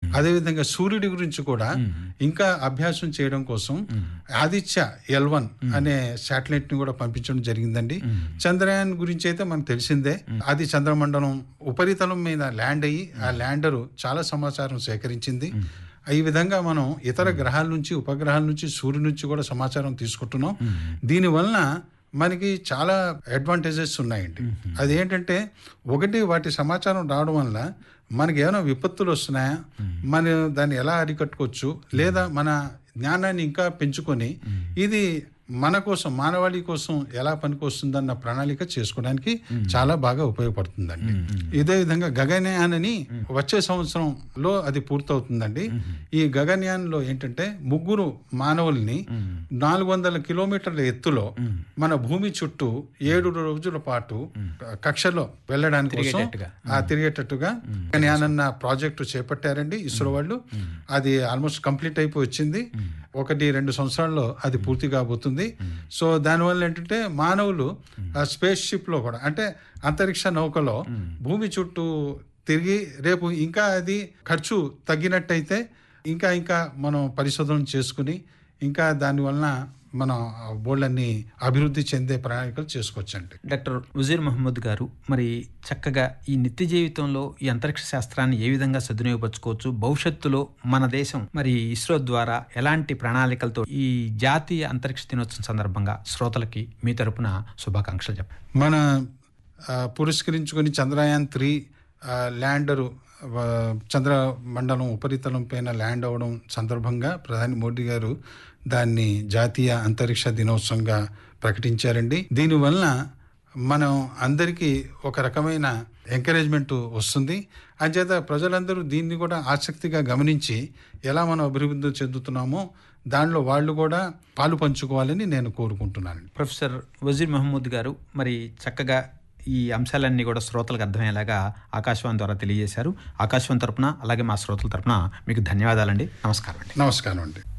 అదేవిధంగా సూర్యుడి గురించి కూడా ఇంకా అభ్యాసం చేయడం కోసం ఆదిత్య ఎల్ వన్ అనే శాటిలైట్ ని కూడా పంపించడం జరిగిందండి చంద్రయాన్ గురించి అయితే మనకు తెలిసిందే అది చంద్రమండలం ఉపరితలం మీద ల్యాండ్ అయ్యి ఆ ల్యాండర్ చాలా సమాచారం సేకరించింది ఈ విధంగా మనం ఇతర గ్రహాల నుంచి ఉపగ్రహాల నుంచి సూర్యుడి నుంచి కూడా సమాచారం తీసుకుంటున్నాం దీనివలన మనకి చాలా అడ్వాంటేజెస్ ఉన్నాయండి అదేంటంటే ఒకటి వాటి సమాచారం రావడం వల్ల మనకి ఏమైనా విపత్తులు వస్తున్నాయా మన దాన్ని ఎలా అరికట్టుకోవచ్చు లేదా మన జ్ఞానాన్ని ఇంకా పెంచుకొని ఇది మన కోసం మానవాళి కోసం ఎలా పనికొస్తుందన్న ప్రణాళిక చేసుకోవడానికి చాలా బాగా ఉపయోగపడుతుందండి ఇదే విధంగా గగన్యాన్ అని వచ్చే సంవత్సరంలో అది పూర్తవుతుందండి ఈ గగన్యాన్ లో ఏంటంటే ముగ్గురు మానవుల్ని నాలుగు వందల కిలోమీటర్ల ఎత్తులో మన భూమి చుట్టూ ఏడు రోజుల పాటు కక్షలో వెళ్ళడానికి కోసం తిరిగేటట్టుగా. ఆ తిరిగేటట్టుగా గగన్యాన్ అన్న ప్రాజెక్టు చేపట్టారండి ఇస్రో వాళ్ళు అది ఆల్మోస్ట్ కంప్లీట్ అయిపోయి వచ్చింది ఒకటి రెండు సంవత్సరాల్లో అది పూర్తి కాబోతుంది సో దానివల్ల ఏంటంటే మానవులు ఆ స్పేస్ షిప్ లో కూడా అంటే అంతరిక్ష నౌకలో భూమి చుట్టూ తిరిగి రేపు ఇంకా అది ఖర్చు తగ్గినట్టయితే ఇంకా ఇంకా మనం పరిశోధన చేసుకుని ఇంకా దాని వలన మనం బోళ్ళన్ని అభివృద్ధి చెందే ప్రణాళికలు చేసుకోవచ్చండి డాక్టర్ ఉజీర్ మహమ్మద్ గారు మరి చక్కగా ఈ నిత్య జీవితంలో ఈ అంతరిక్ష శాస్త్రాన్ని ఏ విధంగా సద్వినియోగపరచుకోవచ్చు భవిష్యత్తులో మన దేశం మరి ఇస్రో ద్వారా ఎలాంటి ప్రణాళికలతో ఈ జాతీయ అంతరిక్ష దినోత్సవం సందర్భంగా శ్రోతలకి మీ తరపున శుభాకాంక్షలు చెప్పండి మన ఆ, పురస్కరించుకొని చంద్రయాన్ త్రీ ఆ, ల్యాండరు ఆ, చంద్ర మండలం ఉపరితలం పైన ల్యాండ్ అవ్వడం సందర్భంగా ప్రధాని మోడీ గారు దాన్ని జాతీయ అంతరిక్ష దినోత్సవంగా ప్రకటించారండి దీనివలన మనం అందరికీ ఒక రకమైన ఎంకరేజ్మెంట్ వస్తుంది అంచేత ప్రజలందరూ దీన్ని కూడా ఆసక్తిగా గమనించి ఎలా మనం అభివృద్ధి చెందుతున్నామో దానిలో వాళ్ళు కూడా పాలు పంచుకోవాలని నేను కోరుకుంటున్నాను ప్రొఫెసర్ వజీర్ మహమ్మద్ గారు మరి చక్కగా ఈ అంశాలన్నీ కూడా శ్రోతలకు అర్థమయ్యేలాగా ఆకాశవాణి ద్వారా తెలియజేశారు ఆకాశవాణి తరపున అలాగే మా శ్రోతల తరపున మీకు ధన్యవాదాలండి నమస్కారం అండి నమస్కారం అండి